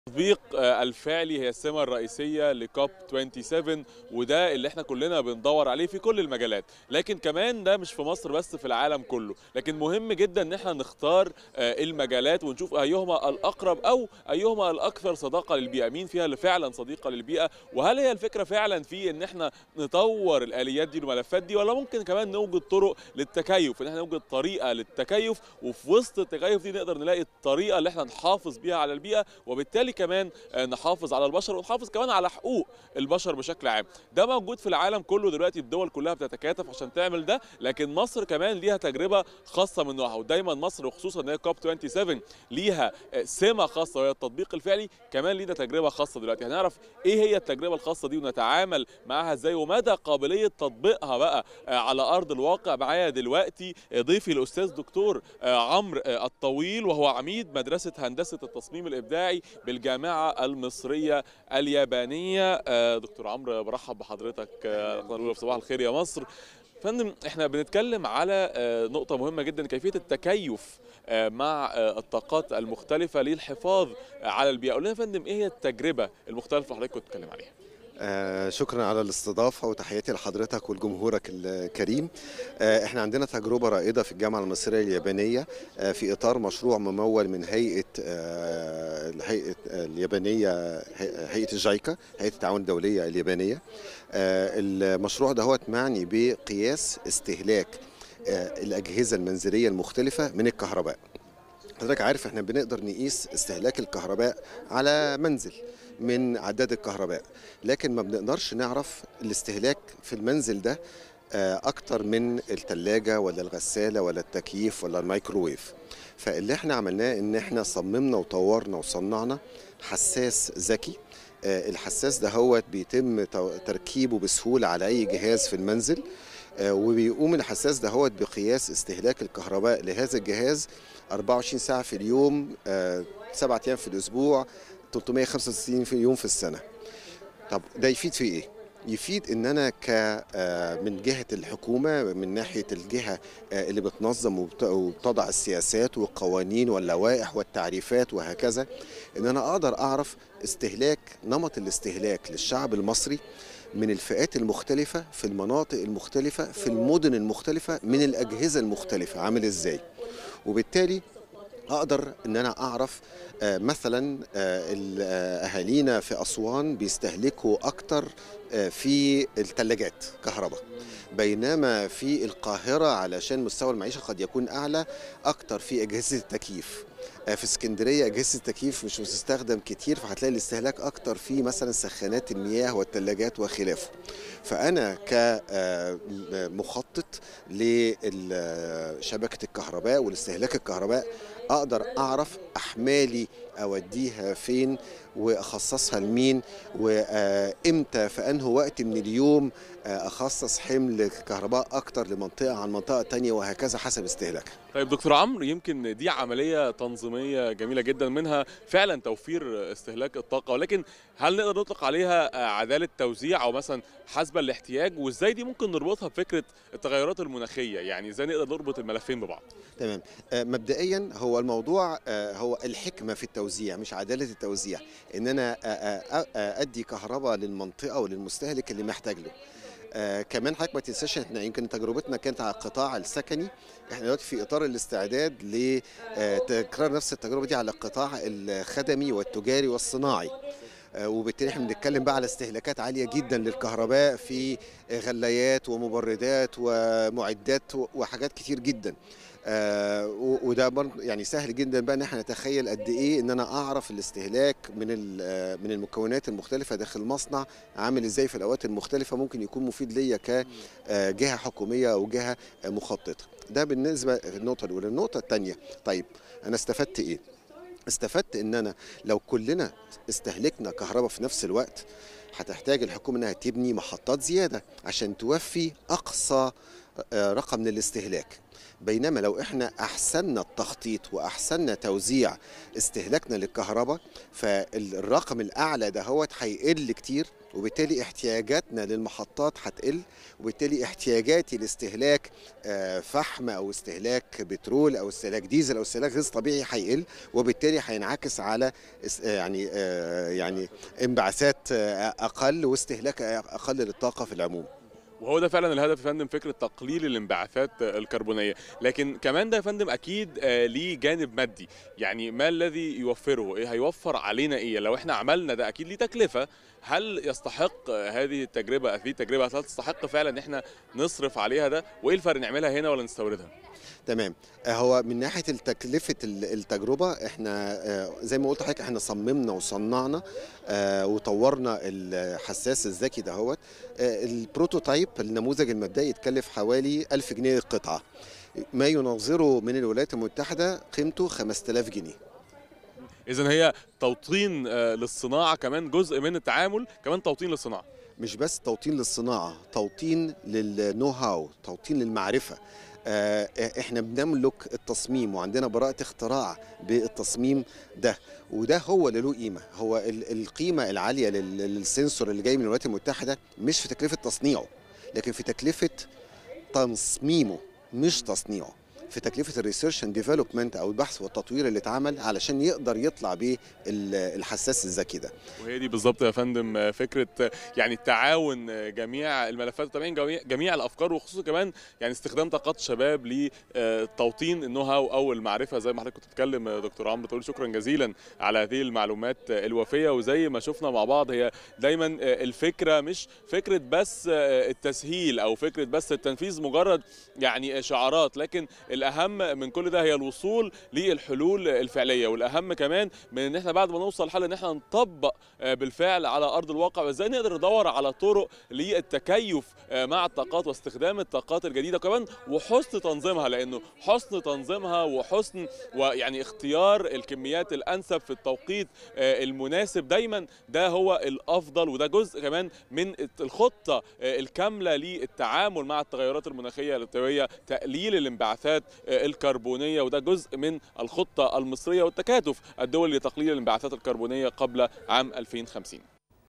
التطبيق آه، الفعلي هي السمة الرئيسية لكوب 27 وده اللي احنا كلنا بندور عليه في كل المجالات لكن كمان ده مش في مصر بس في العالم كله لكن مهم جدا ان احنا نختار آه، المجالات ونشوف ايهما الاقرب او ايهما الاكثر صداقة للبيئة مين فيها اللي فعلا صديقة للبيئة وهل هي الفكرة فعلا في ان احنا نطور الاليات دي والملفات دي ولا ممكن كمان نوجد طرق للتكيف ان احنا نوجد طريقة للتكيف وفي وسط التكيف دي نقدر نلاقي الطريقة اللي احنا نحافظ بيها على البيئة وبالتالي كمان آه، نحافظ على البشر ونحافظ كمان على حقوق البشر بشكل عام ده موجود في العالم كله دلوقتي الدول كلها بتتكاتف عشان تعمل ده لكن مصر كمان ليها تجربة خاصة من نوعها ودايما مصر وخصوصا ان هي كوب 27 ليها آه، سمة خاصة وهي التطبيق الفعلي كمان لينا تجربة خاصة دلوقتي هنعرف ايه هي التجربة الخاصة دي ونتعامل معاها ازاي ومدى قابلية تطبيقها بقى آه، على ارض الواقع معايا دلوقتي آه، ضيفي الاستاذ دكتور آه، عمرو آه، الطويل وهو عميد مدرسة هندسة التصميم الابداعي بالجامعة المصرية اليابانية آه، دكتور عمرو برحب بحضرتك آه، القناة الأولى في صباح الخير يا مصر فندم احنا بنتكلم على آه، نقطة مهمة جدا كيفية التكيف آه، مع آه، الطاقات المختلفة للحفاظ آه، على البيئة قول لنا يا فندم ايه هي التجربة المختلفة اللي حضرتك كنت بتتكلم عليها آه، شكرا على الاستضافة وتحياتي لحضرتك ولجمهورك الكريم آه، احنا عندنا تجربة رائدة في الجامعة المصرية اليابانية آه، في إطار مشروع ممول من هيئة آه، الهيئة اليابانية هي- هيئة الجايكا هيئة التعاون الدولية اليابانية آه، المشروع ده هو معني بقياس استهلاك آه، الأجهزة المنزلية المختلفة من الكهرباء حضرتك عارف احنا بنقدر نقيس استهلاك الكهرباء على منزل من عداد الكهرباء لكن ما بنقدرش نعرف الاستهلاك في المنزل ده آه، اكتر من التلاجة ولا الغسالة ولا التكييف ولا الميكروويف فاللي احنا عملناه ان احنا صممنا وطورنا وصنعنا حساس ذكي آه، الحساس ده هو بيتم تو- تركيبه بسهولة على اي جهاز في المنزل آه، وبيقوم الحساس ده هو بقياس استهلاك الكهرباء لهذا الجهاز 24 ساعة في اليوم آه، سبعة أيام في الأسبوع 365 في يوم في السنة طب ده يفيد في إيه؟ يفيد ان انا ك آه، من جهه الحكومه من ناحيه الجهه آه، اللي بتنظم وبت- وبتضع السياسات والقوانين واللوائح والتعريفات وهكذا ان انا اقدر اعرف استهلاك نمط الاستهلاك للشعب المصري من الفئات المختلفه في المناطق المختلفه في المدن المختلفه من الاجهزه المختلفه عامل ازاي وبالتالي اقدر ان انا اعرف آه، مثلا آه، ال- آه، اهالينا في اسوان بيستهلكوا اكتر آه، في الثلاجات كهرباء بينما في القاهره علشان مستوى المعيشه قد يكون اعلى اكتر في اجهزه التكييف آه، في اسكندريه اجهزه التكييف مش بتستخدم كتير فهتلاقي الاستهلاك اكتر في مثلا سخانات المياه والثلاجات وخلافه فانا كمخطط لشبكه الكهرباء والاستهلاك الكهرباء اقدر اعرف احمالي اوديها فين واخصصها لمين وامتى في انه وقت من اليوم آه، اخصص حمل كهرباء اكتر لمنطقه عن منطقه تانية وهكذا حسب استهلاكها طيب دكتور عمرو يمكن دي عملية تنظيمية جميلة جدا منها فعلا توفير استهلاك الطاقة ولكن هل نقدر نطلق عليها آه، عدالة توزيع أو مثلا حسب الاحتياج وإزاي دي ممكن نربطها بفكرة التغيرات المناخية يعني إزاي نقدر نربط الملفين ببعض تمام آه، مبدئيا هو الموضوع آه، هو الحكمه في التوزيع مش عداله التوزيع ان انا آه، آه، آه، ادي كهرباء للمنطقه وللمستهلك اللي محتاج له آه كمان حضرتك ما تنساش احنا يمكن تجربتنا كانت على القطاع السكني احنا دلوقتي في اطار الاستعداد لتكرار نفس التجربه دي على القطاع الخدمي والتجاري والصناعي آه، وبالتالي احنا بنتكلم بقى على استهلاكات عاليه جدا للكهرباء في غلايات ومبردات ومعدات و- وحاجات كتير جدا آه، و- وده برضه يعني سهل جدا بقى ان احنا نتخيل قد ايه ان انا اعرف الاستهلاك من ال- آه، من المكونات المختلفه داخل المصنع عامل ازاي في الاوقات المختلفه ممكن يكون مفيد ليا كجهه حكوميه او جهه آه، مخططه ده بالنسبه للنقطه الاولى النقطه الثانيه طيب انا استفدت ايه استفدت ان انا لو كلنا استهلكنا كهرباء في نفس الوقت هتحتاج الحكومه انها تبني محطات زياده عشان توفي اقصى آه، رقم من الاستهلاك بينما لو احنا احسننا التخطيط واحسننا توزيع استهلاكنا للكهرباء فالرقم الاعلى ده هو هيقل كتير وبالتالي احتياجاتنا للمحطات هتقل وبالتالي احتياجاتي لاستهلاك آه، فحم او استهلاك بترول او استهلاك ديزل او استهلاك غاز طبيعي هيقل وبالتالي هينعكس على اس- آه، يعني آه، يعني انبعاثات آه، اقل واستهلاك اقل للطاقه في العموم وهو ده فعلا الهدف يا فندم فكره تقليل الانبعاثات الكربونيه لكن كمان ده يا فندم اكيد آه، ليه جانب مادي يعني ما الذي يوفره ايه هيوفر علينا ايه لو احنا عملنا ده اكيد ليه تكلفه هل يستحق آه، هذه التجربه هذه التجربه هل تستحق فعلا ان احنا نصرف عليها ده وايه الفرق نعملها هنا ولا نستوردها تمام آه، هو من ناحيه تكلفه ال- التجربه احنا آه، زي ما قلت لحضرتك احنا صممنا وصنعنا آه، وطورنا الحساس الذكي دهوت آه، البروتوتايب النموذج المبدئي يتكلف حوالي 1000 جنيه القطعه ما ينظره من الولايات المتحده قيمته 5000 جنيه اذا هي توطين آه، للصناعه كمان جزء من التعامل كمان توطين للصناعه مش بس توطين للصناعه توطين للنو هاو توطين للمعرفه آه، احنا بنملك التصميم وعندنا براءة اختراع بالتصميم ده وده هو اللي له قيمة هو ال- القيمة العالية لل- للسنسور اللي جاي من الولايات المتحدة مش في تكلفة تصنيعه لكن في تكلفة تصميمه مش تصنيعه في تكلفة الريسيرش اند ديفلوبمنت او البحث والتطوير اللي اتعمل علشان يقدر يطلع بيه ال- الحساس الذكي ده وهي دي بالظبط يا فندم آه، فكره آه، يعني التعاون آه، جميع الملفات وتابعين جميع, جميع الافكار وخصوصا كمان يعني استخدام طاقات الشباب لتوطين النو هاو او المعرفه زي ما حضرتك كنت بتتكلم آه، دكتور عمرو تقول شكرا جزيلا على هذه المعلومات آه، الوافيه وزي ما شفنا مع بعض هي دايما آه، الفكره مش فكره بس آه، التسهيل او فكره بس التنفيذ مجرد يعني آه، شعارات لكن الاهم من كل ده هي الوصول للحلول الفعليه والاهم كمان من ان احنا بعد ما نوصل لحل ان احنا نطبق آه، بالفعل على ارض الواقع وازاي نقدر ندور على طرق للتكيف آه، مع الطاقات واستخدام الطاقات الجديده كمان وحسن تنظيمها لانه حسن تنظيمها وحسن ويعني اختيار الكميات الانسب في التوقيت آه، المناسب دايما ده هو الافضل وده جزء كمان من الخطه آه، الكامله للتعامل مع التغيرات المناخيه التويه تقليل الانبعاثات آه، الكربونيه وده جزء من الخطه المصريه والتكاتف الدولي لتقليل الانبعاثات الكربونيه قبل عام 2050